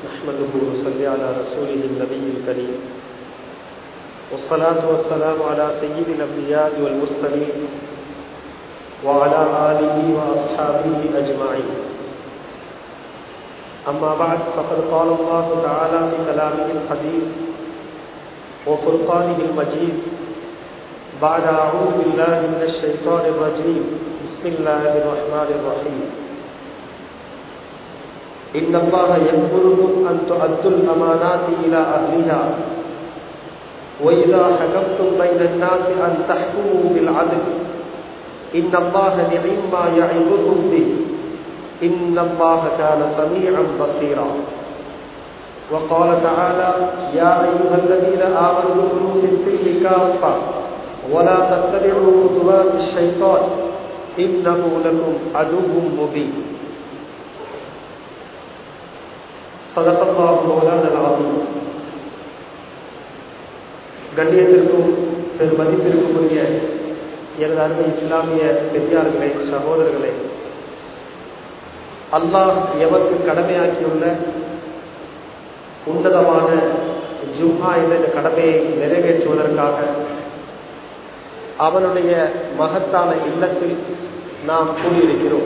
نحمده ونصلي على رسوله النبي الكريم والصلاة والسلام على سيد الأنبياء والمرسلين وعلى آله وأصحابه أجمعين أما بعد فقد قال الله تعالى في كلامه الحديث وفرقانه المجيد بعد أعوذ بالله من الشيطان الرجيم بسم الله الرحمن الرحيم إن الله يأمركم أن تؤدوا الأمانات إلى أهلها وإذا حكمتم بين الناس أن تحكموا بالعدل إن الله نعم ما يعظكم به إن الله كان سميعا بصيرا وقال تعالى يا أيها الذين آمنوا ادخلوا في السلم كافة ولا تتبعوا خطوات الشيطان إنه لكم عدو مبين صدق الله مولانا العظيم கண்ணியத்திற்கும் பெரும் மதிப்பிற்கும் உரிய எனது அருமை இஸ்லாமிய பெரியார்களே சகோதரர்களே அல்லாஹ் எமக்கு கடமையாக்கியுள்ள உன்னதமான ஜும்ஹா என்ற இந்த கடமையை நிறைவேற்றுவதற்காக அவனுடைய மகத்தான இல்லத்தில் நாம் கூடியிருக்கிறோம்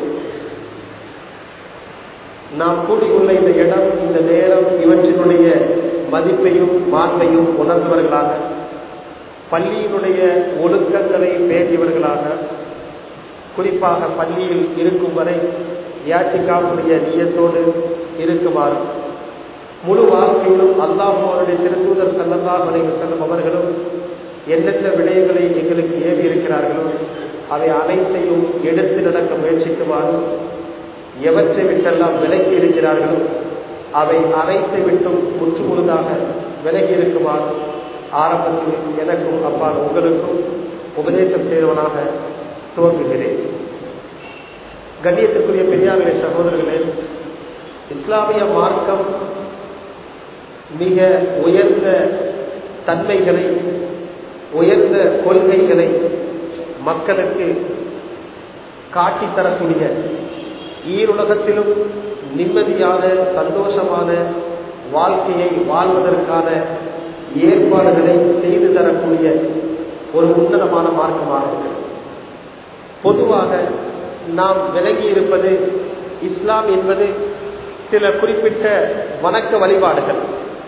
நாம் கூடியுள்ள இந்த இடம் இந்த நேரம் இவற்றினுடைய மதிப்பையும் மாண்பையும் உணர்ந்தவர்களாக பள்ளியினுடைய ஒழுக்கங்களை பேசியவர்களாக குறிப்பாக பள்ளியில் இருக்கும் வரை யாத்திகாவுடைய நீயத்தோடு இருக்குமாறு முழு வாழ்க்கையிலும் அல்லாஹோருடைய திருத்தூதர் சல்லல்லாஹ் அலைவர் செல்லும் அவர்களும் எந்தெந்த விடயங்களை எங்களுக்கு ஏவி இருக்கிறார்களோ அவை அனைத்தையும் எடுத்து நடக்க முயற்சிக்குமாறு எவற்றை விட்டெல்லாம் விலகி இருக்கிறார்களோ அவை அனைத்தை விட்டும் முற்று முழுதாக விலகி இருக்குமாறு ஆரம்பத்தில் எனக்கும் அப்பால் உங்களுக்கும் உபதேசம் செய்தவனாக துவங்குகிறேன் கண்ணியத்திற்குரிய பெரியார்களே சகோதரர்களே இஸ்லாமிய மார்க்கம் மிக உயர்ந்த தன்மைகளை உயர்ந்த கொள்கைகளை மக்களுக்கு காட்டித்தரக்கூடிய ஈருலகத்திலும் நிம்மதியான சந்தோஷமான வாழ்க்கையை வாழ்வதற்கான ஏற்பாடுகளை செய்து தரக்கூடிய ஒரு உன்னதமான மார்க்கமாக இருக்கிறது பொதுவாக நாம் விலகி இருப்பது இஸ்லாம் என்பது சில குறிப்பிட்ட வணக்க வழிபாடுகள்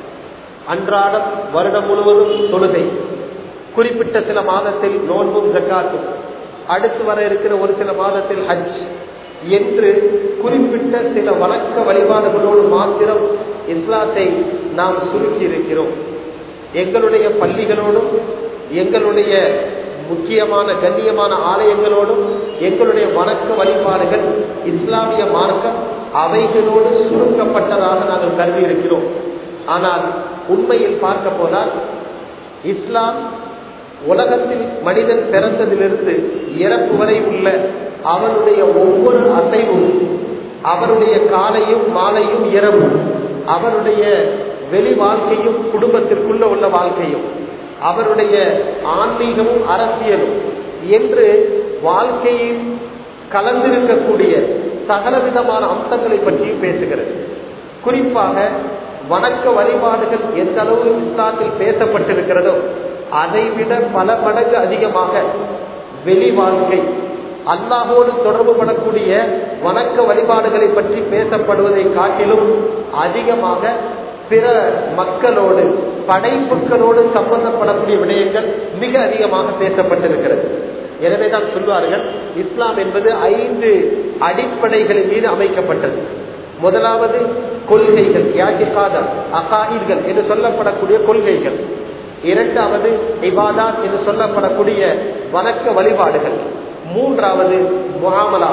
அன்றாடம் வருடம் முழுவதும் தொழுகை குறிப்பிட்ட சில மாதத்தில் நோன்பும் ஜக்காத்தும் அடுத்து வர இருக்கிற ஒரு சில மாதத்தில் ஹஜ் என்று குறிப்பிட்ட சில வணக்க வழிபாடுகளோடு மாத்திரம் இஸ்லாத்தை நாம் சுருக்கி இருக்கிறோம் எங்களுடைய பள்ளிகளோடும் எங்களுடைய முக்கியமான கண்ணியமான ஆலயங்களோடும் எங்களுடைய வணக்க வழிபாடுகள் இஸ்லாமிய மார்க்கம் அவைகளோடு சுருக்கப்பட்டதாக நாங்கள் கருதி இருக்கிறோம் ஆனால் உண்மையில் பார்க்க போனால் இஸ்லாம் உலகத்தில் மனிதன் பிறந்ததிலிருந்து இறப்பு வரை உள்ள அவனுடைய ஒவ்வொரு அசைவும் அவருடைய காலையும் மாலையும் இரவும் அவருடைய வெளி வாழ்க்கையும் குடும்பத்திற்குள்ள உள்ள வாழ்க்கையும் அவருடைய ஆன்மீகமும் அரசியலும் என்று வாழ்க்கையில் கலந்திருக்கக்கூடிய சகலவிதமான அம்சங்களை பற்றியும் பேசுகிறது குறிப்பாக வணக்க வழிபாடுகள் எந்த அளவு இஸ்லாத்தில் பேசப்பட்டிருக்கிறதோ அதைவிட பல மடங்கு அதிகமாக வெளி வாழ்க்கை அல்லாஹோடு தொடர்பு படக்கூடிய வணக்க வழிபாடுகளை பற்றி பேசப்படுவதை காட்டிலும் அதிகமாக பிற மக்களோடு படைப்புகளோடு சம்பந்தப்படக்கூடிய விடயங்கள் மிக அதிகமாக பேசப்பட்டிருக்கிறது எனவே தான் சொல்வார்கள் இஸ்லாம் என்பது ஐந்து அடிப்படைகளின் மீது அமைக்கப்பட்டது முதலாவது கொள்கைகள் யாஜிகாதம் அகாயிர்கள் என்று சொல்லப்படக்கூடிய கொள்கைகள் இரண்டாவது இபாதா என்று சொல்லப்படக்கூடிய வணக்க வழிபாடுகள் மூன்றாவது முகாமலா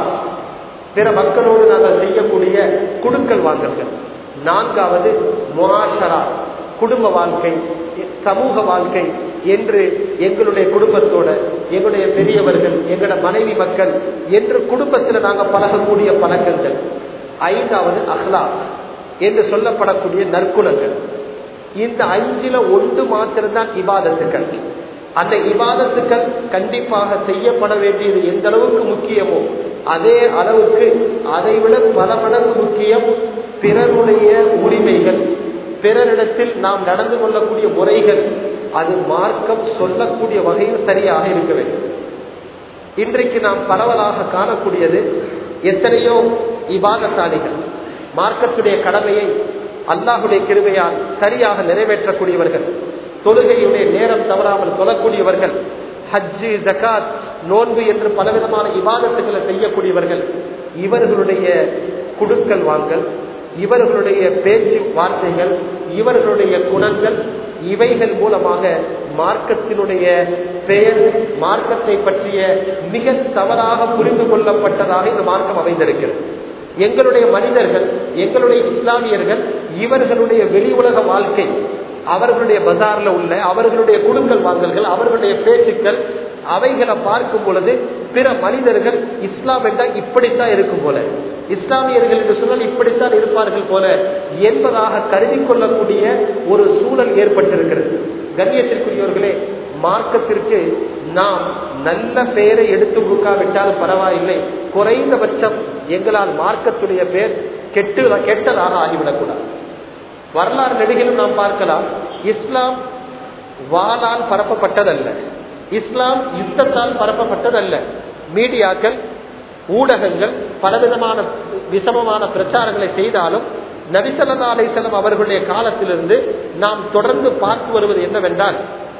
பிற மக்களோடு நாங்கள் செய்யக்கூடிய குடுக்கல் வாங்கல்கள் நான்காவது முகாஷரா குடும்ப வாழ்க்கை சமூக வாழ்க்கை என்று எங்களுடைய குடும்பத்தோட எங்களுடைய பெரியவர்கள் எங்களோட மனைவி மக்கள் என்று குடும்பத்தில் நாங்கள் பழகக்கூடிய பழக்கங்கள் ஐந்தாவது அஹ்லா என்று சொல்லப்படக்கூடிய நற்குணங்கள் இந்த அஞ்சில ஒன்று மாத்திரம்தான் இபாதத்துக்கள் அந்த இபாதத்துக்கள் கண்டிப்பாக செய்யப்பட வேண்டியது எந்த அளவுக்கு முக்கியமோ அதே அளவுக்கு அதைவிட பல மடங்கு முக்கியம் பிறருடைய உரிமைகள் பிறரிடத்தில் நாம் நடந்து கொள்ளக்கூடிய முறைகள் அது மார்க்கம் சொல்லக்கூடிய வகையில் சரியாக இருக்க வேண்டும் இன்றைக்கு நாம் பரவலாக காணக்கூடியது எத்தனையோ இபாதத்தாளிகள் மார்க்கத்துடைய கடமையை அல்லாஹுடைய கிருமையால் சரியாக நிறைவேற்றக்கூடியவர்கள் தொழுகையுடைய நேரம் தவறாமல் தொழக்கூடியவர்கள் ஹஜ்ஜு ஜகாத் நோன்பு என்று பலவிதமான இபாதத்துக்களை செய்யக்கூடியவர்கள் இவர்களுடைய குடுக்கல் வாங்கல் இவர்களுடைய பேச்சு வார்த்தைகள் இவர்களுடைய குணங்கள் இவைகள் மூலமாக மார்க்கத்தினுடைய பெயர் மார்க்கத்தை பற்றிய மிக தவறாக புரிந்து கொள்ளப்பட்டதாக இந்த மார்க்கம் அமைந்திருக்கிறது எங்களுடைய மனிதர்கள் எங்களுடைய இஸ்லாமியர்கள் இவர்களுடைய வெளி உலக வாழ்க்கை அவர்களுடைய பஜார்ல உள்ள அவர்களுடைய குடுக்கல் வாங்கல்கள் அவர்களுடைய பேச்சுக்கள் அவைகளை பார்க்கும் பொழுது பிற மனிதர்கள் இஸ்லாம் என்றால் இப்படித்தான் இருக்கும் போல இஸ்லாமியர்கள் என்று சொன்னால் இப்படித்தான் இருப்பார்கள் போல என்பதாக கருதி கொள்ளக்கூடிய ஒரு சூழல் ஏற்பட்டிருக்கிறது கண்ணியத்திற்குரியவர்களே மார்க்கத்திற்கு நாம் நல்ல பெயரை எடுத்து கொடுக்காவிட்டாலும் பரவாயில்லை குறைந்தபட்சம் எங்களால் மார்க்கத்துடைய பெயர் கெட்டு கெட்டதாக ஆகிவிடக்கூடாது வரலாறு நெடுகிலும் நாம் பார்க்கலாம் இஸ்லாம் வாளால் பரப்பப்பட்டதல்ல இஸ்லாம் யுத்தத்தால் பரப்பப்பட்டதல்ல மீடியாக்கள் ஊடகங்கள் பலவிதமான விஷமமான பிரச்சாரங்களை செய்தாலும் நபிசல்லா அலிசல்லம் அவர்களுடைய காலத்திலிருந்து நாம் தொடர்ந்து பார்த்து வருவது என்னவென்றால்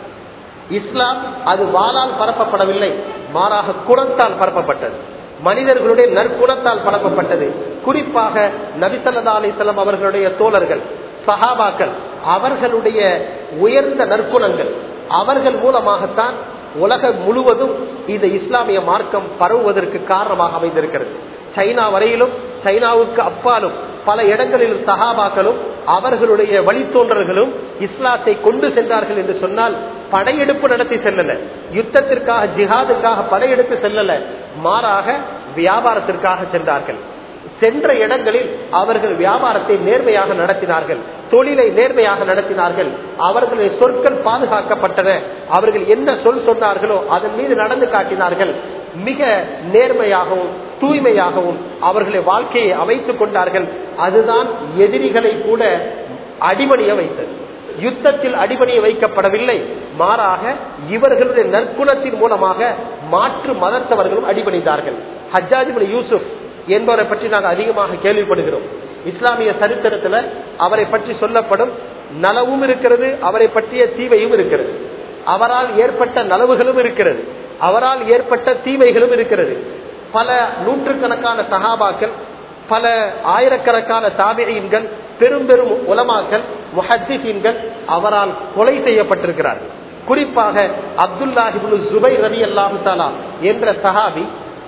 இஸ்லாம் அது வாளால் பரப்பப்படவில்லை மாறாக குணத்தால் பரப்பப்பட்டது மனிதர்களுடைய நற்குணத்தால் பரப்பப்பட்டது குறிப்பாக நபிசல்லா அலிசல்லம் அவர்களுடைய தோழர்கள் சஹாபாக்கள் அவர்களுடைய உயர்ந்த நற்குணங்கள் அவர்கள் மூலமாகத்தான் உலகம் முழுவதும் இந்த இஸ்லாமிய மார்க்கம் பரவுவதற்கு காரணமாக அமைந்திருக்கிறது சைனா வரையிலும் சைனாவுக்கு அப்பாலும் பல இடங்களிலும் சகாபாக்களும் அவர்களுடைய வழித்தோன்றர்களும் இஸ்லாத்தை கொண்டு சென்றார்கள் என்று சொன்னால் படையெடுப்பு நடத்தி செல்லல யுத்தத்திற்காக ஜிஹாதுக்காக படையெடுத்து செல்லல மாறாக வியாபாரத்திற்காக சென்றார்கள் சென்ற இடங்களில் அவர்கள் வியாபாரத்தை நேர்மையாக நடத்தினார்கள் தொழிலை நேர்மையாக நடத்தினார்கள் அவர்களுடைய சொற்கள் பாதுகாக்கப்பட்டன அவர்கள் என்ன சொல் சொன்னார்களோ அதன் மீது நடந்து காட்டினார்கள் மிக நேர்மையாகவும் தூய்மையாகவும் அவர்களை வாழ்க்கையை அமைத்துக் கொண்டார்கள் அதுதான் எதிரிகளை கூட அடிமணிய வைத்தது யுத்தத்தில் அடிபணிய வைக்கப்படவில்லை மாறாக இவர்களுடைய நற்குணத்தின் மூலமாக மாற்று மதத்தவர்களும் அடிபணிந்தார்கள் ஹஜ்ஜாஜிபுல் யூசுப் என்பவரை பற்றி நாங்கள் அதிகமாக கேள்விப்படுகிறோம் இஸ்லாமிய சரித்திரத்தில் அவரை பற்றி சொல்லப்படும் நலவும் இருக்கிறது அவரை பற்றிய தீமையும் இருக்கிறது அவரால் ஏற்பட்ட நலவுகளும் இருக்கிறது அவரால் ஏற்பட்ட தீமைகளும் இருக்கிறது பல நூற்றுக்கணக்கான சகாபாக்கள் பல ஆயிரக்கணக்கான தாபியன்கள் பெரும் பெரும் உலமாக்கள் முஹத்தீன்கள் அவரால் கொலை செய்யப்பட்டிருக்கிறார்கள் குறிப்பாக அப்துல்லாஹிபுல் ஜுபை ரவி அல்லாஹு தாலா என்ற சஹாபி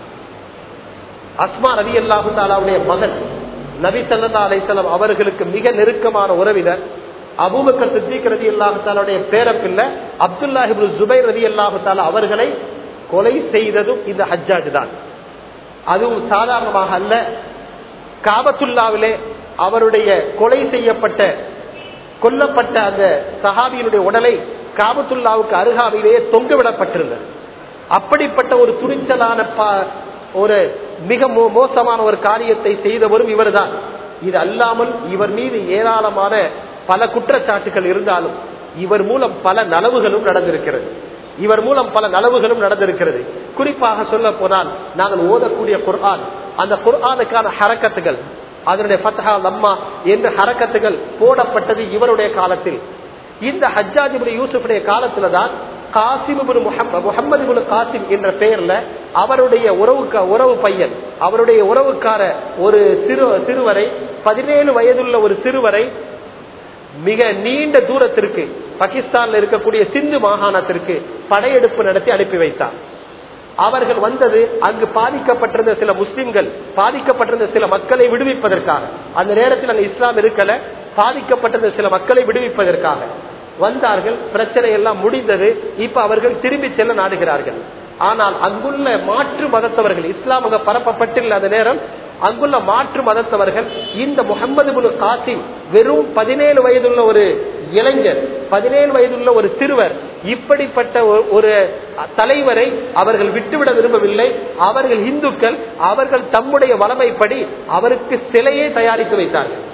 அஸ்மா ரவி அல்லாஹு தாலாவுடைய மகன் நபி சல்லா அலிசல்லாம் அவர்களுக்கு மிக நெருக்கமான உறவினர் அபூபக்கர் சித்திக் ரதி அல்லாஹு தாலாவுடைய பேரப்பில்ல அப்துல்லாஹிபுல் ஜுபை ரதி அல்லாஹு தாலா அவர்களை கொலை செய்ததும் இந்த ஹஜ்ஜாஜ் தான் அதுவும் சாதாரணமாக அல்ல காபத்துல்லாவிலே அவருடைய கொலை செய்யப்பட்ட கொல்லப்பட்ட அந்த சஹாபியினுடைய உடலை காபத்துல்லாவுக்கு அருகாமையிலேயே தொங்கவிடப்பட்டிருந்தது அப்படிப்பட்ட ஒரு துணிச்சலான ஒரு மிக மோசமான ஒரு காரியத்தை செய்தவரும் இவர்தான் இது அல்லாமல் இவர் மீது ஏராளமான பல குற்றச்சாட்டுகள் இருந்தாலும் இவர் மூலம் பல நலவுகளும் நடந்திருக்கிறது இவர் மூலம் பல நலவுகளும் நடந்திருக்கிறது குறிப்பாக சொல்ல போனால் நாங்கள் ஓதக்கூடிய குர்ஆன் அந்த குர்ஆனுக்கான ஹரக்கத்துகள் அதனுடைய ஃபத்ஹா லம்மா என்ற ஹரக்கத்துகள் போடப்பட்டது இவருடைய காலத்தில் இந்த ஹஜ்ஜாஜிபுரி யூசுஃபுடைய காலத்துல தான் காசிம் முகமது காசிம் என்ற பெயர்ல அவருடைய உறவுக்க உறவு பையன் அவருடைய உறவுக்கார ஒரு சிறு சிறுவரை பதினேழு வயதுள்ள ஒரு சிறுவரை மிக நீண்ட தூரத்திற்கு பாகிஸ்தான்ல இருக்கக்கூடிய சிந்து மாகாணத்திற்கு படையெடுப்பு நடத்தி அனுப்பி வைத்தார் அவர்கள் வந்தது அங்கு பாதிக்கப்பட்டிருந்த சில முஸ்லிம்கள் பாதிக்கப்பட்டிருந்த சில மக்களை விடுவிப்பதற்காக அந்த நேரத்தில் அங்கு இஸ்லாம் இருக்கல பாதிக்கப்பட்டிருந்த சில மக்களை விடுவிப்பதற்காக வந்தார்கள் பிரச்சனை எல்லாம் முடிந்தது இப்ப அவர்கள் திரும்பி செல்ல நாடுகிறார்கள் ஆனால் அங்குள்ள மாற்று மதத்தவர்கள் இஸ்லாம் அங்க பரப்பப்பட்டில்ல அந்த நேரம் அங்குள்ள மாற்று மதத்தவர்கள் இந்த முகமது புல் காசிம் வெறும் பதினேழு வயதுள்ள ஒரு இளைஞர் பதினேழு வயதுள்ள ஒரு சிறுவர் இப்படிப்பட்ட ஒரு தலைவரை அவர்கள் விட்டுவிட விரும்பவில்லை அவர்கள் இந்துக்கள் அவர்கள் தம்முடைய வளமைப்படி அவருக்கு சிலையை தயாரித்து வைத்தார்கள்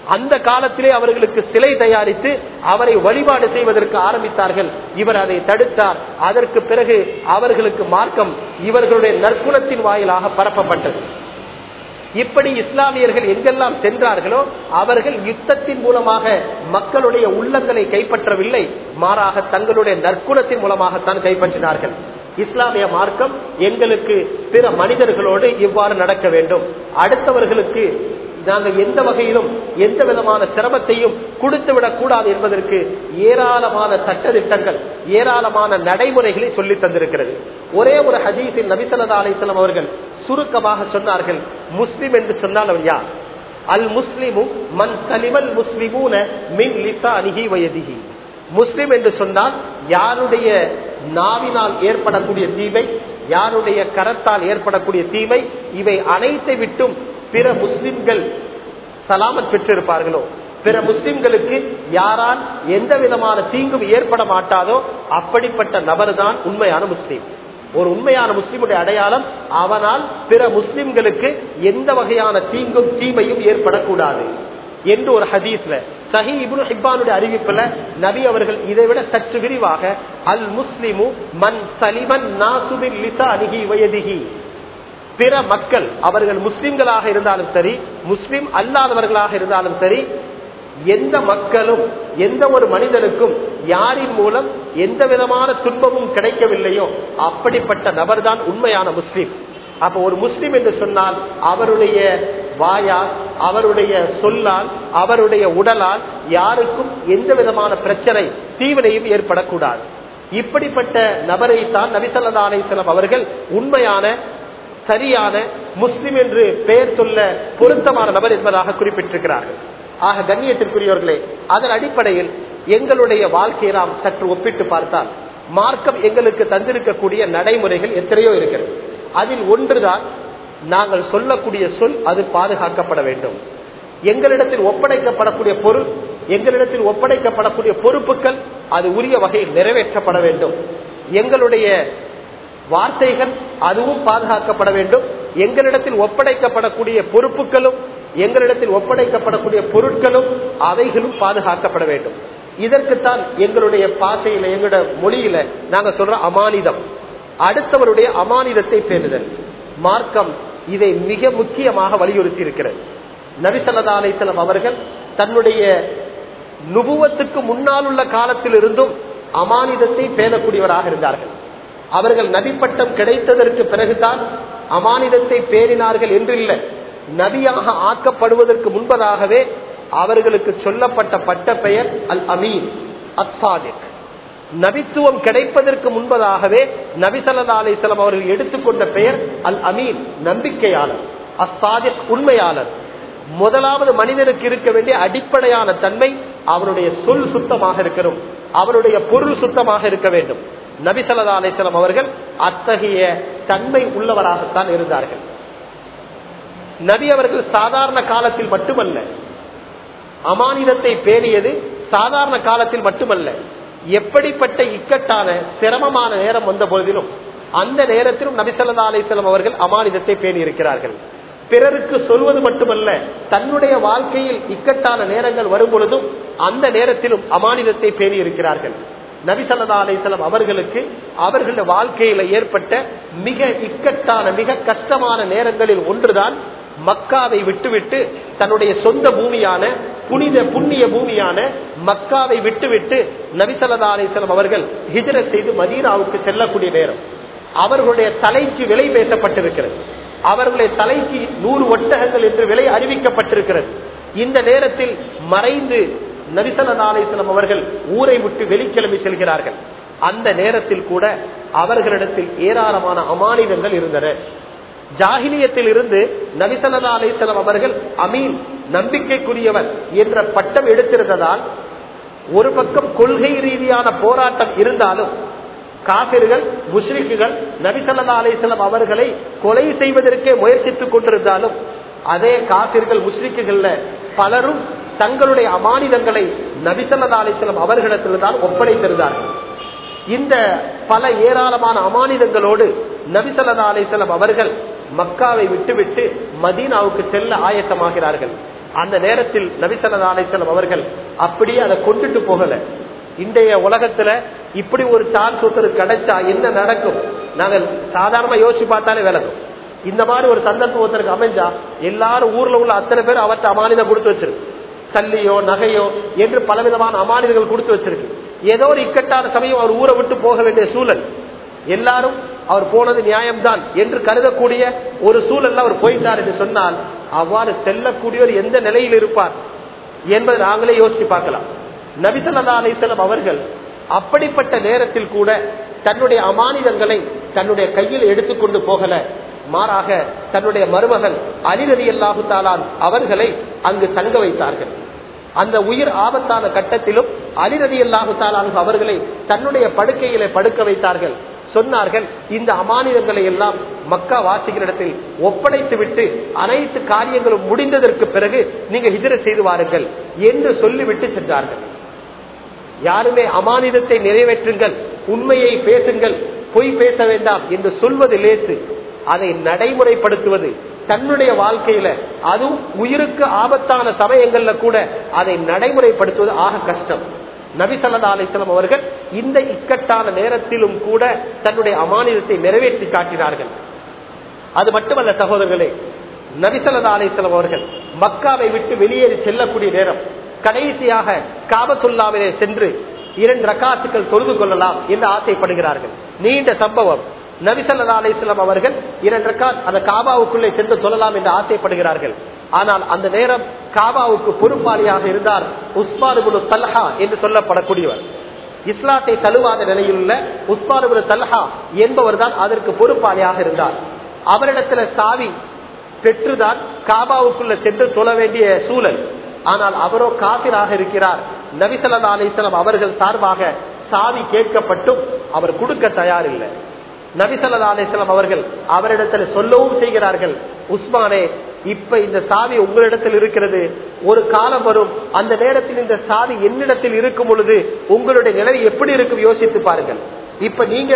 அந்த காலத்திலே அவர்களுக்கு சிலை தயாரித்து அவரை வழிபாடு செய்வதற்கு ஆரம்பித்தார்கள் இவர் அதை தடுத்தார் அதற்கு பிறகு அவர்களுக்கு மார்க்கம் இவர்களுடைய நற்குணத்தின் வாயிலாக பரப்பப்பட்டது இப்படி இஸ்லாமியர்கள் எங்கெல்லாம் சென்றார்களோ அவர்கள் யுத்தத்தின் மூலமாக மக்களுடைய உள்ளங்களை கைப்பற்றவில்லை மாறாக தங்களுடைய நற்குணத்தின் மூலமாகத்தான் கைப்பற்றினார்கள் இஸ்லாமிய மார்க்கம் எங்களுக்கு பிற மனிதர்களோடு இவ்வாறு நடக்க வேண்டும் அடுத்தவர்களுக்கு நாங்கள் எந்த வகையிலும் எந்த விதமான சிரமத்தையும் கொடுத்து விடக் கூடாது என்பதற்கு ஏராளமான சட்டத்திட்டங்கள் ஏராளமான நடைமுறைகளை சொல்லி தந்திருக்கிறது ஒரே ஒரு ஹதீஸில் நபிசல்லா அலிஸ்லாம் அவர்கள் சுருக்கமாக சொன்னார்கள் முஸ்லிம் என்று சொன்னால் அவர் யார் அல் முஸ்லிமு மன் சலிமல் முஸ்லிமூன மின் லிசா அணிகி வயதிகி முஸ்லிம் என்று சொன்னால் யாருடைய நாவினால் ஏற்படக்கூடிய தீமை யாருடைய கரத்தால் ஏற்படக்கூடிய தீமை இவை அனைத்தை விட்டும் பிற முஸ்லிம்கள் சலாமத் பெற்றிருப்பார்களோ பிற முஸ்லிம்களுக்கு யாரால் எந்த விதமான தீங்கும் ஏற்பட மாட்டாதோ அப்படிப்பட்ட நபர் தான் உண்மையான முஸ்லீம் ஒரு உண்மையான முஸ்லிமுடைய அடையாளம் அவனால் பிற முஸ்லிம்களுக்கு எந்த வகையான தீங்கும் தீமையும் ஏற்படக்கூடாது என்று ஒரு ஹதீஸ்ல சஹி இபுல் ஹிப்பானுடைய அறிவிப்புல நபி அவர்கள் இதை விட சற்று விரிவாக அல் முஸ்லிமு மன் சலிமன் நாசுபின் லிசா அணுகி வயதிகி பிற மக்கள் அவர்கள் முஸ்லிம்களாக இருந்தாலும் சரி முஸ்லிம் அல்லாதவர்களாக இருந்தாலும் சரி எந்த மக்களும் எந்த ஒரு மனிதனுக்கும் யாரின் மூலம் எந்த விதமான துன்பமும் கிடைக்கவில்லையோ அப்படிப்பட்ட நபர்தான் உண்மையான முஸ்லிம் அப்ப ஒரு முஸ்லிம் என்று சொன்னால் அவருடைய வாயால் அவருடைய சொல்லால் அவருடைய உடலால் யாருக்கும் எந்த விதமான பிரச்சனை தீவினையும் ஏற்படக்கூடாது இப்படிப்பட்ட நபரை தான் நபிசல்லா அலிஸ்லாம் அவர்கள் உண்மையான சரியான முஸ்லிம் என்று பெயர் சொல்ல பொருத்தமான நபர் என்பதாக குறிப்பிட்டிருக்கிறார்கள் ஆக கண்ணியத்திற்குரியவர்களே அதன் அடிப்படையில் எங்களுடைய வாழ்க்கையை நாம் சற்று ஒப்பிட்டு பார்த்தால் மார்க்கம் எங்களுக்கு தந்திருக்கக்கூடிய நடைமுறைகள் எத்தனையோ இருக்கிறது அதில் ஒன்றுதான் நாங்கள் சொல்லக்கூடிய சொல் அது பாதுகாக்கப்பட வேண்டும் எங்களிடத்தில் ஒப்படைக்கப்படக்கூடிய பொருள் எங்களிடத்தில் ஒப்படைக்கப்படக்கூடிய பொறுப்புகள் அது உரிய வகையில் நிறைவேற்றப்பட வேண்டும் எங்களுடைய வார்த்தைகள் அதுவும் பாதுகாக்கப்பட வேண்டும் எங்களிடத்தில் ஒப்படைக்கப்படக்கூடிய பொறுப்புகளும் எங்களிடத்தில் ஒப்படைக்கப்படக்கூடிய பொருட்களும் அவைகளும் பாதுகாக்கப்பட வேண்டும் இதற்குத்தான் எங்களுடைய பாசையில எங்களோட மொழியில நாங்க சொல்ற அமானிதம் அடுத்தவருடைய அமானிதத்தை பேணுதல் மார்க்கம் இதை மிக முக்கியமாக வலியுறுத்தி இருக்கிறது நபிசல்லா அலிசல்லாம் அவர்கள் தன்னுடைய நுபுவத்துக்கு முன்னால் உள்ள காலத்தில் இருந்தும் அமானிதத்தை பேணக்கூடியவராக இருந்தார்கள் அவர்கள் நபிப்பட்டம் கிடைத்ததற்கு பிறகுதான் அமானிதத்தை பேணினார்கள் என்று இல்லை நபியாக ஆக்கப்படுவதற்கு முன்பதாகவே அவர்களுக்கு சொல்லப்பட்ட பட்ட பெயர் அல் அமீன் அத்சாதிக் நபித்துவம் கிடைப்பதற்கு முன்பதாகவே நபிசல்லா அலிஸ்லாம் அவர்கள் எடுத்துக்கொண்ட பெயர் அல் அமீன் நம்பிக்கையாளர் அசாதிக் உண்மையாளர் முதலாவது மனிதனுக்கு இருக்க வேண்டிய அடிப்படையான தன்மை அவருடைய சொல் சுத்தமாக இருக்கணும் அவருடைய பொருள் சுத்தமாக இருக்க வேண்டும் நபிசல்லா அலிஸ்லாம் அவர்கள் அத்தகைய தன்மை உள்ளவராகத்தான் இருந்தார்கள் நபி அவர்கள் சாதாரண காலத்தில் மட்டுமல்ல அமானிதத்தை பேணியது சாதாரண காலத்தில் மட்டுமல்ல எப்படிப்பட்ட இக்கட்டான சிரமமான நேரம் வந்த பொழுதிலும் அந்த நேரத்திலும் நபிசல்லா அலிஸ்லாம் அவர்கள் அமானிதத்தை பேணி இருக்கிறார்கள் பிறருக்கு சொல்வது மட்டுமல்ல தன்னுடைய வாழ்க்கையில் இக்கட்டான நேரங்கள் வரும் பொழுதும் அந்த நேரத்திலும் அமானிதத்தை பேணி இருக்கிறார்கள் நபிசல்லா அலிஸ்லாம் அவர்களுக்கு அவர்களுடைய வாழ்க்கையில ஏற்பட்ட மிக இக்கட்டான மிக கஷ்டமான நேரங்களில் ஒன்றுதான் மக்காவை விட்டுவிட்டு தன்னுடைய சொந்த பூமியான புனித புண்ணிய பூமியான மக்காவை விட்டுவிட்டு நபிசல்லா அலிஸ்லாம் அவர்கள் ஹிஜரத் செய்து மதீனாவுக்கு செல்லக்கூடிய நேரம் அவர்களுடைய தலைக்கு விலை பேசப்பட்டிருக்கிறது அவர்களுடைய தலைக்கு நூறு ஒட்டகங்கள் என்று விலை அறிவிக்கப்பட்டிருக்கிறது இந்த நேரத்தில் மறைந்து நரிசல்லா அலிஸ்லாம் அவர்கள் ஊரை விட்டு வெளிக்கிழமை செல்கிறார்கள் அந்த நேரத்தில் கூட அவர்களிடத்தில் ஏராளமான அமானிதங்கள் இருந்தன ஜாகிலியத்தில் இருந்து நபிசல்லா அலிஸ்லாம் அவர்கள் அமீன் நம்பிக்கைக்குரியவர் என்ற பட்டம் எடுத்திருந்ததால் ஒரு பக்கம் கொள்கை ரீதியான போராட்டம் இருந்தாலும் காபிர்கள் முஸ்லிக்குகள் நபிசல்லா அலிஸ்லாம் அவர்களை கொலை செய்வதற்கே முயற்சித்துக் கொண்டிருந்தாலும் அதே காபிர்கள் முஸ்லிக்குகள்ல பலரும் தங்களுடைய அமானிதங்களை நபிசல்லா அலிஸ்லாம் அவர்களிடத்தில்தான் ஒப்படைத்திருந்தார்கள் இந்த பல ஏராளமான அமானிதங்களோடு நபிசல்லா அலிஸ்லாம் அவர்கள் மக்காவை விட்டுவிட்டு மதீனாவுக்கு செல்ல ஆயத்தமாகிறார்கள் அந்த நேரத்தில் நபிசல்லா அலிசல்லம் அவர்கள் அப்படியே அதை கொண்டுட்டு போகல இன்றைய உலகத்துல இப்படி ஒரு சான்ஸ் ஒருத்தர் கிடைச்சா என்ன நடக்கும் நாங்கள் சாதாரணமா யோசிச்சு பார்த்தாலே விளக்கும் இந்த மாதிரி ஒரு சந்தர்ப்பம் ஒருத்தருக்கு அமைஞ்சா எல்லாரும் ஊர்ல உள்ள அத்தனை பேர் அவர்கிட்ட அமானிதம் கொடுத்து வச்சிருக்கு சல்லியோ நகையோ என்று பலவிதமான அமானிதங்கள் கொடுத்து வச்சிருக்கு ஏதோ ஒரு இக்கட்டான சமயம் அவர் ஊரை விட்டு போக வேண்டிய சூழல் எல்லாரும் அவர் போனது நியாயம்தான் என்று கருதக்கூடிய ஒரு சூழல்ல அவர் போயிட்டார் என்று சொன்னால் அவ்வாறு செல்லக்கூடியவர் எந்த நிலையில் இருப்பார் என்பதை நாங்களே யோசிச்சு பார்க்கலாம் நபிசல்லா அலிசல்லம் அவர்கள் அப்படிப்பட்ட நேரத்தில் கூட தன்னுடைய அமானிதங்களை தன்னுடைய கையில் எடுத்துக்கொண்டு போகல மாறாக தன்னுடைய மருமகன் அலிரதி அல்லாஹு தாலான் அவர்களை அங்கு தங்க வைத்தார்கள் அந்த உயிர் ஆபத்தான கட்டத்திலும் அலிரதி அல்லாஹு தாலான் அவர்களை தன்னுடைய படுக்கையில படுக்க வைத்தார்கள் சொன்னார்கள் இந்த அமானிதங்களை எல்லாம் மக்கா வாசிகளிடத்தில் ஒப்படைத்து விட்டு அனைத்து காரியங்களும் முடிந்ததற்கு பிறகு நீங்க ஹிஜர செய்து வாருங்கள் என்று சொல்லிவிட்டு சென்றார்கள் யாருமே அமானிதத்தை நிறைவேற்றுங்கள் உண்மையை பேசுங்கள் பொய் பேச வேண்டாம் என்று சொல்வது லேசு அதை நடைமுறைப்படுத்துவது தன்னுடைய வாழ்க்கையில அதுவும் உயிருக்கு ஆபத்தான சமயங்கள்ல கூட அதை நடைமுறைப்படுத்துவது ஆக கஷ்டம் நபி சல்லா அலிஸ்லாம் அவர்கள் இந்த இக்கட்டான நேரத்திலும் கூட தன்னுடைய அமானிதத்தை நிறைவேற்றி காட்டினார்கள் அது மட்டுமல்ல சகோதரர்களே நபி சல்லா அலிஸ்லாம் அவர்கள் மக்காவை விட்டு வெளியேறி செல்லக்கூடிய நேரம் கடைசியாக காபத்துல்லாவிலே சென்று இரண்டு ரக்காத்துக்கள் தொழுது கொள்ளலாம் என்று ஆசைப்படுகிறார்கள் நீண்ட சம்பவம் நபிசல்லா அலிஸ்லாம் அவர்கள் இரண்டு ரக்காத் அந்த காபாவுக்குள்ளே சென்று சொல்லலாம் என்று ஆசைப்படுகிறார்கள் ஆனால் அந்த நேரம் காபாவுக்கு பொறுப்பாளியாக இருந்தார் உஸ்மானுபுல் தல்ஹா என்று சொல்லப்படக்கூடியவர் இஸ்லாத்தை தழுவாத நிலையில் உள்ள உஸ்மானுபுல் தல்ஹா என்பவர் தான் அதற்கு பொறுப்பாளியாக இருந்தார் அவரிடத்துல சாவி பெற்றுதான் காபாவுக்குள்ள சென்று சொல்ல வேண்டிய சூழல் ஆனால் அவரோ காபிராக இருக்கிறார் நபிசல்லா அலிஸ்லாம் அவர்கள் சார்பாக சாவி கேட்கப்பட்டும் அவர் கொடுக்க தயாரில்லை நபிசல்லா அலிஸ்லாம் அவர்கள் அவரிடத்தில் சொல்லவும் செய்கிறார்கள் உஸ்மானே இப்ப இந்த சாவி உங்களிடத்தில் இருக்கிறது ஒரு காலம் வரும் அந்த நேரத்தில் இந்த சாவி என்னிடத்தில் இருக்கும் பொழுது உங்களுடைய நிலை எப்படி இருக்கும் யோசித்து பாருங்கள் இப்ப நீங்க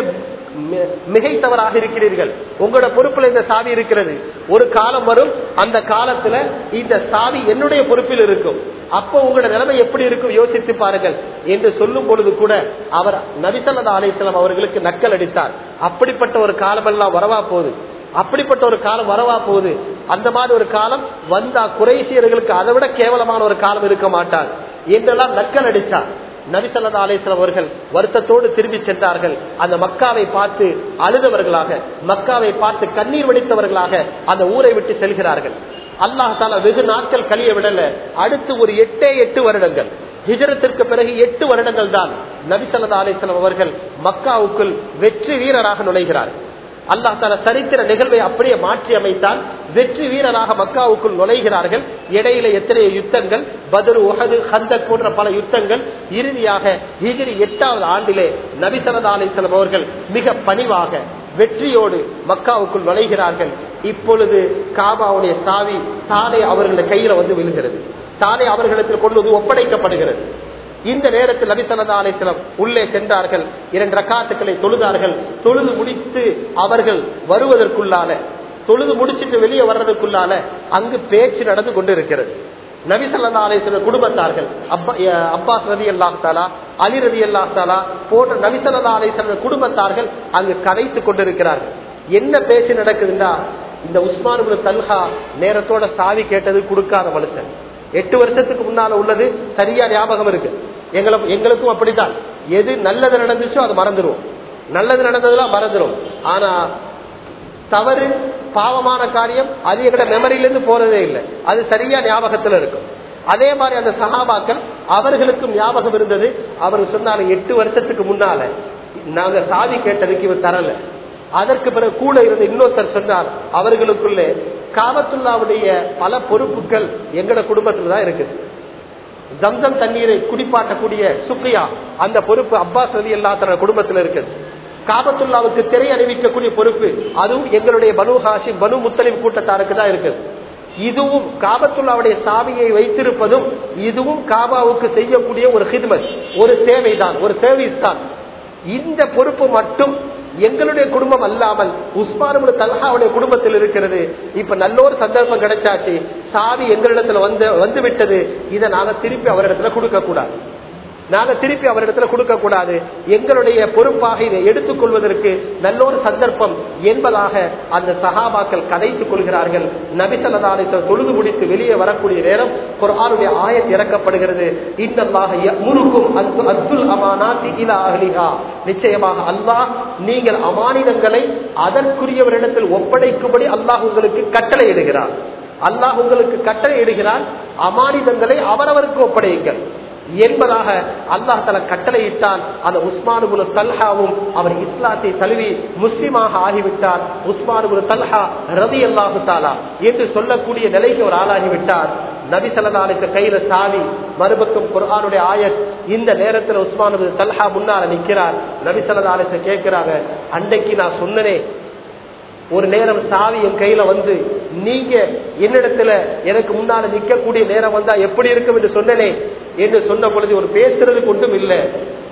மிகைத்தவராக இருக்கிறீர்கள் உங்களோட பொறுப்புல இந்த சாவி இருக்கிறது ஒரு காலம் வரும் அந்த காலத்துல இந்த சாவி என்னுடைய பொறுப்பில் இருக்கும் அப்போ உங்களோட நிலைமை எப்படி இருக்கும் யோசித்து பாருங்கள் என்று சொல்லும் பொழுது கூட அவர் நபிசல்லா அலிஸ்லாம் அவர்களுக்கு நக்கல் அடித்தார் அப்படிப்பட்ட ஒரு காலமெல்லாம் வரவா போகுது அப்படிப்பட்ட ஒரு காலம் வரவா போகுது அந்த மாதிரி ஒரு காலம் வந்தா குறைசியர்களுக்கு அதை விட கேவலமான ஒரு காலம் இருக்க மாட்டார் என்றெல்லாம் நக்கல் அடித்தார் நபிசல்லா அலிஸ்லாம் அவர்கள் வருத்தத்தோடு திரும்பி சென்றார்கள் அந்த மக்காவை பார்த்து அழுதவர்களாக மக்காவை பார்த்து கண்ணீர் வடித்தவர்களாக அந்த ஊரை விட்டு செல்கிறார்கள் அல்லாஹால வெகு நாட்கள் கழிய விடல அடுத்து ஒரு எட்டே எட்டு வருடங்கள் ஹிஜரத்திற்கு பிறகு எட்டு வருடங்கள் தான் நபிசல்லா அலிஸ்லாம் அவர்கள் மக்காவுக்குள் வெற்றி வீரராக நுழைகிறார் அல்லாஹ் தால சரித்திர நிகழ்வை அப்படியே மாற்றி அமைத்தான் வெற்றி வீரராக மக்காவுக்குள் நுழைகிறார்கள் இடையில எத்தனை யுத்தங்கள் பதரு உஹது ஹந்தக் போன்ற பல யுத்தங்கள் இறுதியாக ஹிஜிரி எட்டாவது ஆண்டிலே நபிசரதா அலிஸ்லாம் அவர்கள் மிக பணிவாக வெற்றியோடு மக்காவுக்குள் நுழைகிறார்கள் இப்பொழுது காபாவுடைய சாவி தானே அவர்களுடைய கையில வந்து விழுகிறது தானே அவர்களிடத்தில் கொண்டு வந்து ஒப்படைக்கப்படுகிறது இந்த நேரத்தில் நபிசல்லா அலிஸ்லம் உள்ளே சென்றார்கள் இரண்டு ரக்காத்துக்களை தொழுதார்கள் தொழுது முடித்து அவர்கள் வருவதற்குள்ளால தொழுது முடிச்சிட்டு வெளியே வர்றதுக்குள்ளால அங்கு பேச்சு நடந்து கொண்டிருக்கிறது நபிசல்லா அலிஸ்ல குடும்பத்தார்கள் அப்பாஸ் ரதி அல்லாஹாலா அலி ரதி அல்லாஹாலா போன்ற நபிசல்லா அலிஸ்ல குடும்பத்தார்கள் அங்கு கதைத்துக் கொண்டிருக்கிறார்கள் என்ன பேச்சு நடக்குதுன்னா இந்த உஸ்மான் தல்ஹா நேரத்தோட சாவி கேட்டது கொடுக்காத மனுஷன் எட்டு வருஷத்துக்கு முன்னால உள்ளது சரியா ஞாபகம் இருக்கு எங்களை எங்களுக்கும் அப்படித்தான் எது நல்லது நடந்துச்சோ அது மறந்துடும் நல்லது நடந்ததுலாம் மறந்துடும் ஆனா தவறு பாவமான காரியம் அது எங்கட மெமரியிலிருந்து போறதே இல்லை அது சரியா ஞாபகத்துல இருக்கும் அதே மாதிரி அந்த சகாபாக்கள் அவர்களுக்கும் ஞாபகம் இருந்தது அவர் சொன்னாங்க எட்டு வருஷத்துக்கு முன்னால நாங்க சாவி கேட்டதுக்கு இவர் தரல அதற்கு பிறகு கூட இருந்த இன்னொருத்தர் சொன்னார் அவர்களுக்குள்ளே காபத்துல்லாவுடைய பல பொறுப்புகள் எங்கட குடும்பத்துல தான் இருக்குது ஜம்சம் தண்ணீரை குடிப்பாட்டக்கூடிய சுக்கையா அந்த பொறுப்பு அப்பாஸ் ரதி எல்லாத்தன குடும்பத்தில் இருக்குது காபத்துல்லாவுக்கு திரை அணிவிக்கக்கூடிய பொறுப்பு அதுவும் எங்களுடைய பனு ஹாஷிம் பனு முத்தலிம் கூட்டத்தாருக்கு தான் இருக்குது இதுவும் காபத்துல்லாவுடைய சாவியை வைத்திருப்பதும் இதுவும் காபாவுக்கு செய்யக்கூடிய ஒரு ஹித்மத் ஒரு சேவை தான் ஒரு சர்வீஸ் தான் இந்த பொறுப்பு மட்டும் எங்களுடைய குடும்பம் அல்லாமல் உஸ்மான் தல்ஹாவுடைய குடும்பத்தில் இருக்கிறது இப்ப நல்ல ஒரு சந்தர்ப்பம் கிடைச்சாச்சு சாவி எங்களிடத்துல வந்து வந்து விட்டது இதை நாங்க திருப்பி அவரிடத்துல கொடுக்க கூடாது நாங்க திருப்பி அவரிடத்துல கொடுக்க கூடாது எங்களுடைய பொறுப்பாக இதை எடுத்துக் கொள்வதற்கு நல்ல ஒரு சந்தர்ப்பம் என்பதாக அந்த சகாபாக்கள் கதைத்துக் கொள்கிறார்கள் நபிசல்லாலை தொழுது முடித்து வெளியே வரக்கூடிய நேரம் குரானுடைய ஆயத் இறக்கப்படுகிறது இன்னமாக முருக்கும் அத்துல் அமானாத்தி இலா அஹ்லிஹா நிச்சயமாக அல்லாஹ் நீங்கள் அமானிதங்களை அதற்குரியவரிடத்தில் ஒப்படைக்கும்படி அல்லாஹ் உங்களுக்கு கட்டளை இடுகிறார் அல்லாஹ் உங்களுக்கு கட்டளை இடுகிறார் அமானிதங்களை அவரவருக்கு ஒப்படையுங்கள் என்பதாக அல்லாஹ் தல கட்டளையிட்டான் அந்த உஸ்மானுபுல் தல்ஹாவும் அவர் இஸ்லாத்தை தழுவி முஸ்லிமாக ஆகிவிட்டார் உஸ்மானுபுல் தல்ஹா ரவி அல்லாஹு தாலா என்று சொல்லக்கூடிய நிலைக்கு ஒரு ஆளாகிவிட்டார் நபி சல்லாலுக்கு கையில சாவி மறுபக்கம் குர்ஆனுடைய ஆயத் இந்த நேரத்தில் உஸ்மானுபுல் தல்ஹா முன்னால நிக்கிறார் நபி சல்லாலுக்கு கேட்கிறாங்க அன்றைக்கு நான் சொன்னனே ஒரு நேரம் சாவி என் கையில வந்து நீங்க என்னிடத்துல எனக்கு முன்னால நிக்கக்கூடிய நேரம் வந்தா எப்படி இருக்கும் என்று சொன்னனே என்று சொன்ன பொழுது ஒரு பேசுறதுக்கு ஒன்றும் இல்லை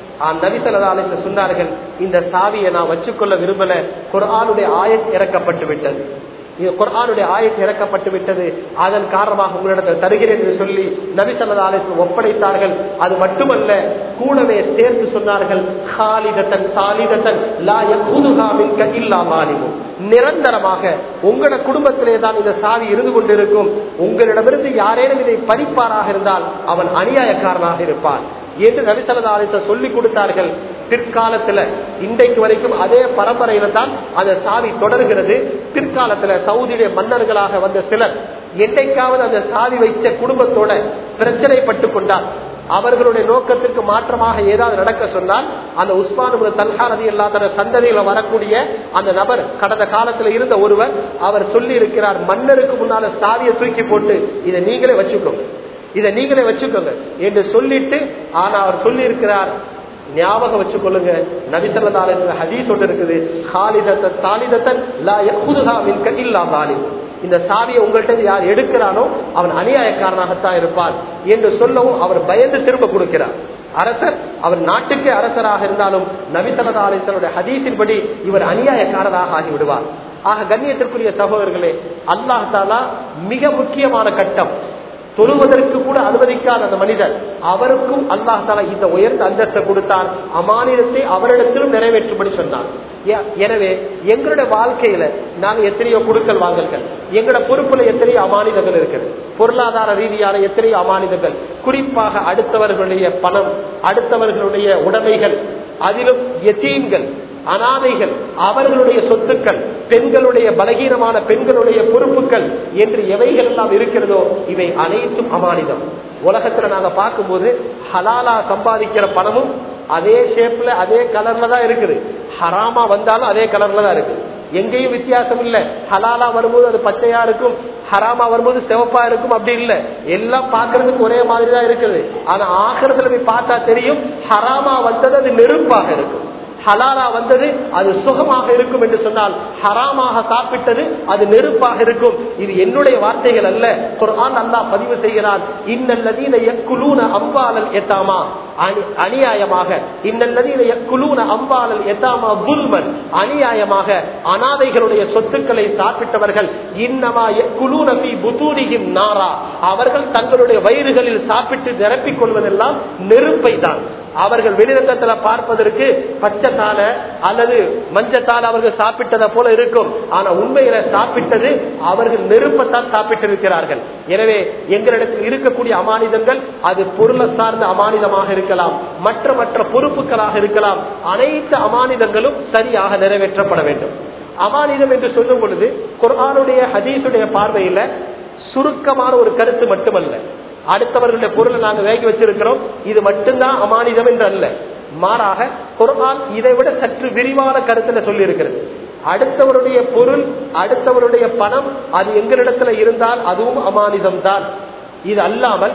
நபிசல்லால சொன்னார்கள் இந்த சாவியை நான் வச்சுக்கொள்ள விரும்பல குரானுடைய ஆயத் இறக்கப்பட்டு விட்டது இது குரானுடைய ஆயத்து இறக்கப்பட்டு விட்டது அதன் காரணமாக உங்களிடத்தில் தருகிறேன் என்று சொல்லி நபிசல்லாலயத்தில் ஒப்படைத்தார்கள் அது மட்டுமல்ல கூடவே சேர்த்து சொன்னார்கள் ஹாலிதத்தன் சாலிதத்தன் லா யகுதுஹா மின்க இல்லா மாலிமும் நிரந்தரமாக உங்களோட குடும்பத்திலே தான் இந்த சாவி இருந்து கொண்டிருக்கும் உங்களிடமிருந்து யாரேனும் இதை பறிப்பாராக இருந்தால் அவன் அநியாயக்காரனாக இருப்பான் என்று நபிசல்லாலயத்தை சொல்லிக் கொடுத்தார்கள் பிற்காலத்துல இன்றைக்கு வரைக்கும் அதே பரம்பரையில தான் அந்த சாவி தொடர்கிறது பிற்காலத்துல சவுதியுடைய மன்னர்களாக வந்த சிலர் என்றைக்காவது அந்த சாவி வைத்த குடும்பத்தோட பிரச்சனைப்பட்டு கொண்டார் அவர்களுடைய நோக்கத்திற்கு மாற்றமாக ஏதாவது நடக்க சொன்னால் அந்த உஸ்மான் தல்ஹா நதி இல்லாத சந்ததியில வரக்கூடிய அந்த நபர் கடந்த காலத்துல இருந்த ஒருவர் அவர் சொல்லி இருக்கிறார் மன்னருக்கு முன்னால சாவியை தூக்கி போட்டு இதை நீங்களே வச்சுக்கோங்க இதை நீங்களே வச்சுக்கோங்க என்று சொல்லிட்டு ஆனா அவர் சொல்லி இருக்கிறார் ஞாபகம் வச்சுக்கொள்ளுங்க நபிசல்லால ஹதீஸ் ஒன்று இருக்குது ஹாலிதத்தன் தாலிதத்தன் லா யகுதுஹா மின்க இல்லா தாலிம் இந்த சாவியை உங்கள்கிட்ட யார் எடுக்கிறானோ அவன் அநியாயக்காரனாகத்தான் இருப்பான் என்று சொல்லவும் அவர் பயந்து திரும்ப கொடுக்கிறார் அரசர் அவர் நாட்டுக்கு அரசராக இருந்தாலும் நபிசல்லாசனுடைய ஹதீஸின்படி இவர் அநியாயக்காரராக ஆகிவிடுவார் ஆக கண்ணியத்திற்குரிய சகோதரர்களே அல்லாஹ் தாலா மிக முக்கியமான கட்டம் தொழுவதற்கு கூட அனுமதிக்காத அந்த மனிதர் அவருக்கும் அல்லாஹ் தாலா இந்த உயர்ந்த அந்தஸ்தை கொடுத்தான் அமானிதத்தை அவரிடத்திலும் நிறைவேற்றும்படி சொன்னான் எனவே எங்களுடைய வாழ்க்கையில நாங்க எத்தனையோ குடுக்கல் வாங்கல்கள் எங்களோட பொறுப்புல எத்தனையோ அமானிதங்கள் இருக்குது பொருளாதார ரீதியான எத்தனையோ அமானிதங்கள் குறிப்பாக அடுத்தவர்களுடைய பணம் அடுத்தவர்களுடைய உடைமைகள் அதிலும் எத்தீன்கள் அனாதைகள் அவர்களுடைய சொத்துக்கள் பெண்களுடைய பலகீனமான பெண்களுடைய பொறுப்புகள் என்று எவைகள் எல்லாம் இருக்கிறதோ இவை அனைத்தும் அமானிதம் உலகத்துல நாங்க பார்க்கும்போது ஹலாலா சம்பாதிக்கிற பணமும் அதே ஷேப்ல அதே கலர்ல தான் இருக்குது ஹராமா வந்தாலும் அதே கலர்ல தான் இருக்கு எங்கேயும் வித்தியாசம் இல்ல ஹலாலா வரும்போது அது பச்சையா இருக்கும் ஹராமா வரும்போது சிவப்பா இருக்கும் அப்படி இல்ல எல்லாம் பாக்குறதுக்கு ஒரே மாதிரி தான் இருக்குது ஆனா ஆகிறதுல போய் பார்த்தா தெரியும் ஹராமா வந்தது அது நெருப்பாக இருக்கும் ஹலாலா வந்தது அது சுகமாக இருக்கும் என்று சொன்னால் ஹராமாக சாப்பிட்டது அது நெருப்பாக இருக்கும் இது என்னுடைய வார்த்தைகள் அல்ல குர்ஆன் அல்லாஹ் பதிவு செய்கிறான் இன்னல்லதீன யக்குலூன அம்பாலல் எத்தாமா அநியாயமாக இன்னல்லதீன யக்குலூன அம்பாலல் எத்தாமா புல்மன் அநியாயமாக அனாதைகளுடைய சொத்துக்களை சாப்பிட்டவர்கள் இன்னமா யக்குலூன ஃபீ புதூரிஹிம் நாரா அவர்கள் தங்களுடைய வயிறுகளில் சாப்பிட்டு நிரப்பிக் கொள்வதெல்லாம் நெருப்பை தான் அவர்கள் வெளிரங்கத்துல பார்ப்பதற்கு பச்சைத்தால அல்லது மஞ்சத்தால் அவர்கள் சாப்பிட்டதை போல இருக்கும் ஆனா உண்மையில சாப்பிட்டது அவர்கள் நெருப்பத்தான் சாப்பிட்டிருக்கிறார்கள் எனவே எங்களிடத்தில் இருக்கக்கூடிய அமானிதங்கள் அது பொருளை சார்ந்த அமானிதமாக இருக்கலாம் மற்ற மற்ற பொறுப்புகளாக இருக்கலாம் அனைத்து அமானிதங்களும் சரியாக நிறைவேற்றப்பட வேண்டும் அமானிதம் என்று சொல்லும் பொழுது குர்ஆனுடைய ஹதீஸுடைய பார்வையில சுருக்கமான ஒரு கருத்து மட்டுமல்ல அடுத்தவர்களுடைய பொருளை நாங்க வேகி வச்சிருக்கிறோம் இது மட்டும்தான் அமானிதம் என்று அல்ல மாறாக குர்ஆன் இதை விட சற்று விரிவான கருத்துல சொல்லி இருக்கிறது அடுத்தவருடைய பொருள் அடுத்தவருடைய பணம் அது எங்களிடத்துல இருந்தால் அதுவும் அமானிதம் தான் இது அல்லாமல்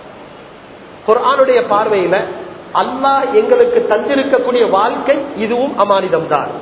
குர்ஆனுடைய பார்வையில அல்லாஹ் எங்களுக்கு தந்திருக்கக்கூடிய வாழ்க்கை இதுவும் அமானிதம் தான்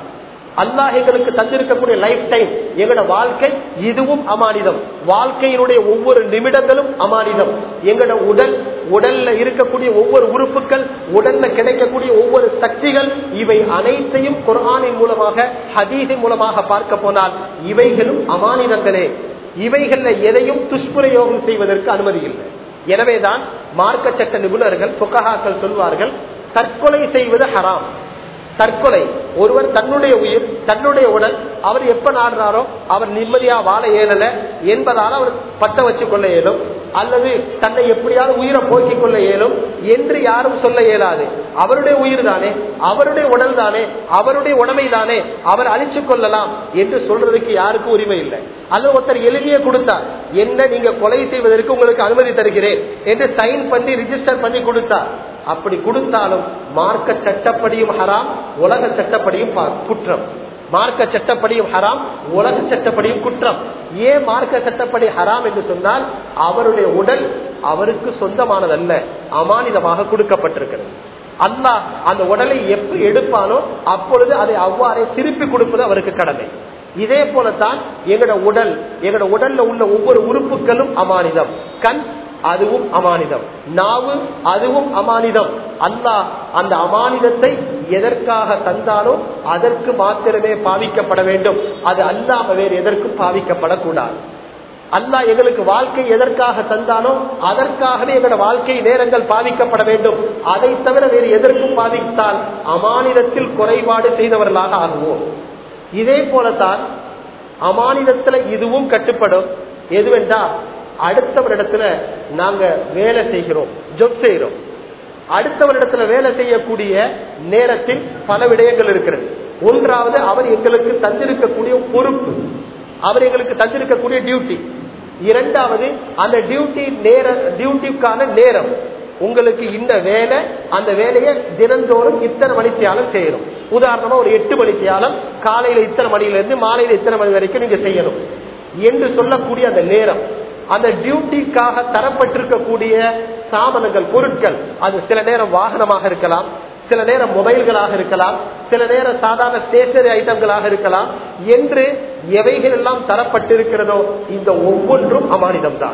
அல்லாஹ் எங்களுக்கு தந்திருக்கக்கூடிய லைஃப் டைம் எங்களோட வாழ்க்கை இதுவும் அமானிதம் வாழ்க்கையினுடைய ஒவ்வொரு நிமிடங்களும் அமானிதம் எங்களோட உடல் உடல்ல இருக்கக்கூடிய ஒவ்வொரு உறுப்புகள் உடல்ல கிடைக்கக்கூடிய ஒவ்வொரு சக்திகள் இவை அனைத்தையும் குர்ஆனின் மூலமாக ஹதீஸின் மூலமாக பார்க்க போனால் இவைகளும் அமானிதங்களே இவைகள்ல எதையும் துஷ்பிரயோகம் செய்வதற்கு அனுமதி இல்லை எனவேதான் மார்க்க சட்ட நிபுணர்கள் புக்ககாக்கள் சொல்வார்கள் தற்கொலை செய்வது ஹராம் தற்கொலை ஒருவர் தன்னுடைய உயிர் தன்னுடைய உடல் அவர் எப்ப நாடுறாரோ அவர் நிம்மதியா வாழ இயலல என்பதால் அவர் பட்ட வச்சு கொள்ள இயலும் அல்லது தன்னை எப்படியாவது உயிரை போக்கிக் கொள்ள இயலும் என்று யாரும் சொல்ல இயலாது அவருடைய உயிர் தானே அவருடைய உடல் தானே அவருடைய உடமை தானே அவர் அழிச்சு கொள்ளலாம் என்று சொல்றதுக்கு யாருக்கும் உரிமை இல்லை அல்லது ஒருத்தர் எளிமையை கொடுத்தார் என்ன நீங்க கொலை செய்வதற்கு உங்களுக்கு அனுமதி தருகிறேன் என்று சைன் பண்ணி ரிஜிஸ்டர் பண்ணி கொடுத்தார் அப்படி கொடுத்தாலும் மார்க்க சட்டப்படியும் ஹராம் உலக சட்டப்படியும் பா- குற்றம் மார்க்க சட்டப்படியும் ஹராம் உலக சட்டப்படியும் குற்றம் ஏன் மார்க்க சட்டப்படி ஹராம் என்று சொன்னால் அவருடைய உடல் அவருக்கு சொந்தமானதல்ல அமானிதமாக கொடுக்கப்பட்டிருக்கிறது அல்லாஹ் அந்த உடலை எப்ப எடுப்பானோ அப்பொழுது அதை அவ்வாறே திருப்பி கொடுப்பது அவருக்கு கடமை இதே போலத்தான் எங்கட உடல் எங்கட உடல்ல உள்ள ஒவ்வொரு உறுப்புகளும் அமானிதம் கண் அதுவும் அமானிதம் நாவு அதுவும் அமானிதம் அல்லாஹ் அந்த அமானிதத்தை எதற்காக தந்தாலோ அதற்கு மாத்திரமே பாவிக்கப்பட வேண்டும் அது அல்லாம வேறு எதற்கும் பாவிக்கப்படக்கூடாது அல்லாஹ் எங்களுக்கு வாழ்க்கை எதற்காக தந்தானோ அதற்காகவே எங்களோட வாழ்க்கை நேரங்கள் பாதிக்கப்பட வேண்டும் அதை தவிர வேறு எதற்கும் பாதித்தால் அமானிதத்தில் குறைபாடு செய்தவர்களாக ஆகுவோம் இதே போலத்தான் அமானிதத்துல இதுவும் கட்டுப்படும் எதுவென்றா அடுத்தவரிடத்துல நாங்க வேலை செய்கிறோம் ஜொப் செய்கிறோம் அடுத்தவரிடத்துல வேலை செய்யக்கூடிய நேரத்தில் பல விடயங்கள் இருக்கிறது ஒன்றாவது அவர் எங்களுக்கு தந்திருக்கக்கூடிய பொறுப்பு அவர் எங்களுக்கு தந்திருக்கக்கூடிய டியூட்டி இரண்டாவது அந்த டியூட்டி நேர டியூட்டிக்கான நேரம் உங்களுக்கு இந்த வேலை அந்த வேலையை தினந்தோறும் இத்தனை மணித்தியாலம் செய்யணும் உதாரணமா ஒரு எட்டு மணித்தியாலம் காலையில இத்தனை மணியில இருந்து மாலையில இத்தனை மணி வரைக்கும் நீங்க செய்யணும் என்று சொல்லக்கூடிய அந்த நேரம் அந்த டியூட்டிக்காக தரப்பட்டிருக்கக்கூடிய சாதனங்கள் பொருட்கள் அது சில நேரம் வாகனமாக இருக்கலாம் சில நேரம் மொபைல்களாக இருக்கலாம் சில நேரம் சாதாரண ஸ்டேஷனரி ஐட்டங்களாக இருக்கலாம் என்று எவைகள் எல்லாம் தரப்பட்டிருக்கிறதோ இந்த ஒவ்வொன்றும் அமானிதம் தான்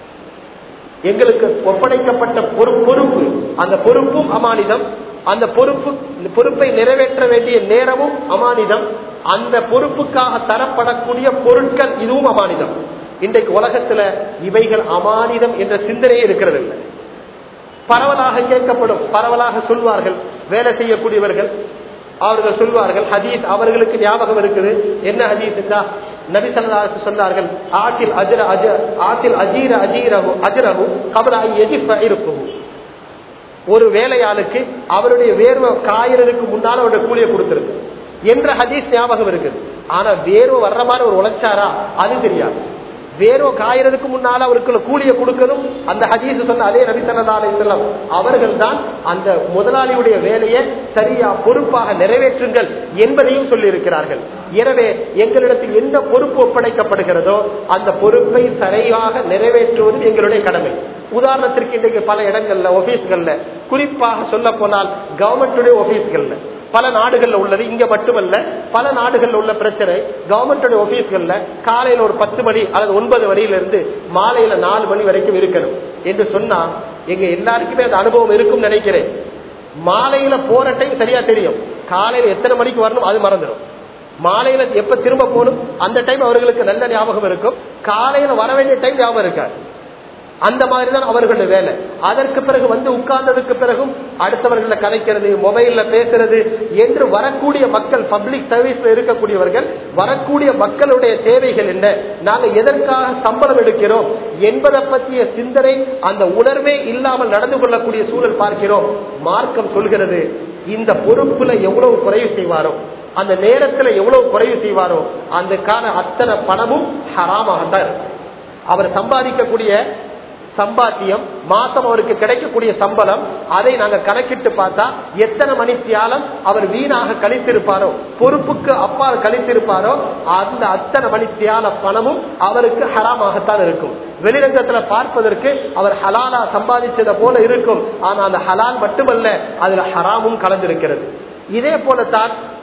எங்களுக்கு ஒப்படைக்கப்பட்ட பொறு- பொறுப்பு அந்த பொறுப்பும் அமானிதம் அந்த பொறுப்பு பொறுப்பை நிறைவேற்ற வேண்டிய நேரமும் அமானிதம் அந்த பொறுப்புக்காக தரப்படக்கூடிய பொருட்கள் இதுவும் அமானிதம் இன்றைக்கு உலகத்துல இவைகள் அமானிதம் என்ற சிந்தனையே இருக்கிறது இல்லை பரவலாக கேட்கப்படும் பரவலாக சொல்வார்கள் வேலை செய்யக்கூடியவர்கள் அவர்கள் சொல்வார்கள் ஹதீஸ் அவர்களுக்கு ஞாபகம் இருக்குது என்ன ஹதீஸ் நபி ஸல்லல்லாஹு சொன்னார்கள் ஆத்தில் அஜர அஜ ஆத்தில் அஜீர அஜீரஹு அஜரஹு கபல எஜிஃப இருக்கும் ஒரு வேலையாளுக்கு அவருடைய வேர்வை காயறதுக்கு முன்னால அவருடைய கூலியை கொடுத்திருக்கு என்ற ஹதீஸ் ஞாபகம் இருக்குது ஆனா வேர்வை வர்ற மாதிரி ஒரு உழைச்சாரா அது தெரியாது வேர்வை காயறதுக்கு முன்னால அவருக்கு கூலியை கொடுக்கணும் அந்த ஹதீஸ் சொன்ன அதே நபி ஸல்லல்லாஹு அலைஹி வஸல்லம் அவர்கள் தான் அந்த முதலாளியுடைய வேலையை சரியா பொறுப்பாக நிறைவேற்றுங்கள் என்பதையும் சொல்லி இருக்கிறார்கள் எனவே எங்களிடத்தில் எந்த பொறுப்பு ஒப்படைக்கப்படுகிறதோ அந்த பொறுப்பை சரியாக நிறைவேற்றுவது எங்களுடைய கடமை உதாரணத்திற்கு இன்றைக்கு பல இடங்கள்ல ஆபீஸ்கள்ல குறிப்பாக சொல்ல போனால் கவர்மெண்டுடைய ஆபீஸ்கள்ல பல நாடுகள்ல உள்ளது இங்க மட்டுமல்ல பல நாடுகள்ல உள்ள பிரச்சனை கவர்மெண்ட் ஆபீஸ்கள்ல காலையில ஒரு பத்து மணி அல்லது ஒன்பது மணியில இருந்து மாலையில நாலு மணி வரைக்கும் இருக்கணும் என்று சொன்னா எங்க எல்லாருக்குமே அந்த அனுபவம் இருக்கும் நினைக்கிறேன் மாலையில போற டைம் சரியா தெரியும் காலையில எத்தனை மணிக்கு வரணும் அது மறந்துடும் மாலையில எப்ப திரும்ப போகணும் அந்த டைம் அவர்களுக்கு நல்ல ஞாபகம் இருக்கும் காலையில வர வேண்டிய டைம் ஞாபகம் இருக்காது அந்த மாதிரி தான் அவர்களுடைய வேலை அதற்கு பிறகு வந்து உட்கார்ந்ததுக்கு பிறகும் அடுத்தவர்களை கலைக்கிறது மொபைல்ல பேசுறது என்று வரக்கூடிய மக்கள் பப்ளிக் சர்வீஸ்ல இருக்கக்கூடியவர்கள் வரக்கூடிய மக்களுடைய தேவைகள் என்ன நாங்க எதற்காக சம்பளம் எடுக்கிறோம் என்பதை பற்றிய சிந்தனை அந்த உணர்வே இல்லாமல் நடந்து கொள்ளக்கூடிய சூழல் பார்க்கிறோம் மார்க்கம் சொல்கிறது இந்த பொறுப்புல எவ்வளவு குறைவு செய்வாரோ அந்த நேரத்துல எவ்வளவு குறைவு செய்வாரோ அதுக்கான அத்தனை பணமும் ஹராமாகத்தான் இருக்கும் அவர் சம்பாதிக்கக்கூடிய சம்பாத்தியம் மாசம் அவருக்கு கிடைக்கக்கூடிய சம்பளம் அதை நாங்க கணக்கிட்டு பார்த்தா எத்தனை மணித்தியாலம் அவர் வீணாக கழித்திருப்பாரோ பொறுப்புக்கு அப்பால் கழித்திருப்பாரோ அந்த அத்தனை மணித்தியால பணமும் அவருக்கு ஹராமாகத்தான் இருக்கும் வெளிரங்கத்துல பார்ப்பதற்கு அவர் ஹலாலா சம்பாதிச்சதை போல இருக்கும் ஆனா அந்த ஹலால் மட்டுமல்ல அதுல ஹராமும் கலந்திருக்கிறது இதே போலத்தான்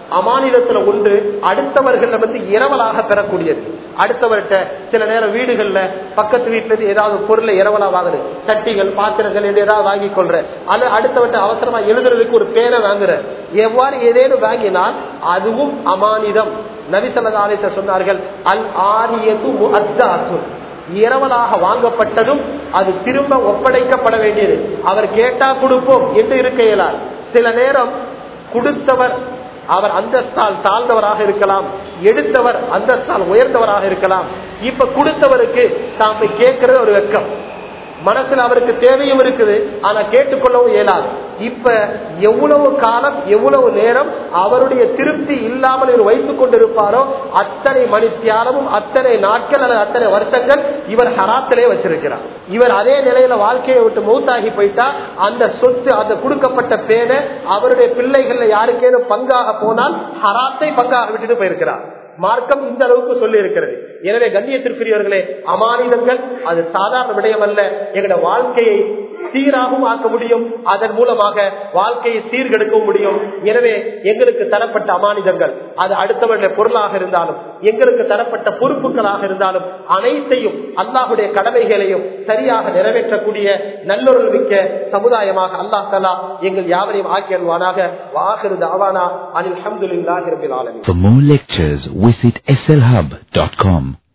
அமானிதத்துல ஒன்று அடுத்தவர்கள வந்து இரவலாக பெறக்கூடியது அடுத்தவர்கிட்ட சில நேரம் வீடுகள்ல பக்கத்து வீட்டுல இருந்து ஏதாவது பொருளை இரவலா வாங்குறது சட்டிகள் பாத்திரங்கள் என்று ஏதாவது வாங்கி கொள்ற அல்லது அடுத்தவர்கிட்ட அவசரமா எழுதுறதுக்கு ஒரு பேரை வாங்குற எவ்வாறு ஏதேனும் வாங்கினால் அதுவும் அமானிதம் நபிசல்லாலேச சொன்னார்கள் அல் ஆரியது முஅத்தாத்து இரவலாக வாங்கப்பட்டதும் அது திரும்ப ஒப்படைக்கப்பட வேண்டியது அவர் கேட்டா கொடுப்போம் என்று இருக்க இயலாது சில நேரம் கொடுத்தவர் அவர் அந்தஸ்தால் தாழ்ந்தவராக இருக்கலாம் எடுத்தவர் அந்தஸ்தால் உயர்ந்தவராக இருக்கலாம் இப்ப கொடுத்தவருக்கு தாம் போய் கேட்கறது ஒரு வெக்கம் மனசுல அவருக்கு தேவையும் இருக்குது ஆனா கேட்டுக்கொள்ளவும் இயலாது இப்ப எவ்வளவு காலம் எவ்வளவு நேரம் அவருடைய திருப்தி இல்லாமல் இவர் வைத்துக் கொண்டிருப்பாரோ அத்தனை மணித்தியாலமும் அத்தனை நாட்கள் அல்லது அத்தனை வருஷங்கள் இவர் ஹராத்திலே வச்சிருக்கிறார் இவர் அதே நிலையில வாழ்க்கையை விட்டு மௌத்தாகி போயிட்டா அந்த சொத்து அந்த கொடுக்கப்பட்ட பேனை அவருடைய பிள்ளைகள்ல யாருக்கேனும் பங்காக போனால் ஹராத்தை பங்காக விட்டுட்டு போயிருக்கிறார் மார்க்கம் இந்த அளவுக்கு சொல்லி இருக்கிறது எனவே கண்ணியத்திற்குரியவர்களே அமானிதங்கள் அது சாதாரண விடயம் அல்ல எங்களுடைய வாழ்க்கையை சீராகவும் ஆக்க முடியும் அதன் மூலமாக வாழ்க்கையை சீர்கெடுக்கவும் முடியும் எனவே எங்களுக்கு தரப்பட்ட அமானிதங்கள் அது அடுத்தவருடைய பொருளாக இருந்தாலும் எங்களுக்கு தரப்பட்ட பொறுப்புகளாக இருந்தாலும் அனைத்தையும் அல்லாஹுடைய கடமைகளையும் சரியாக நிறைவேற்றக்கூடிய நல்லொரு மிக்க சமுதாயமாக அல்லாஹ் தலா எங்கள் யாவரையும் ஆக்கியல்வானாக வாகரு தாவானா அனில் அஹமதுல்லாஹி ரபில் ஆலமீன் For more lectures, visit slhub.com.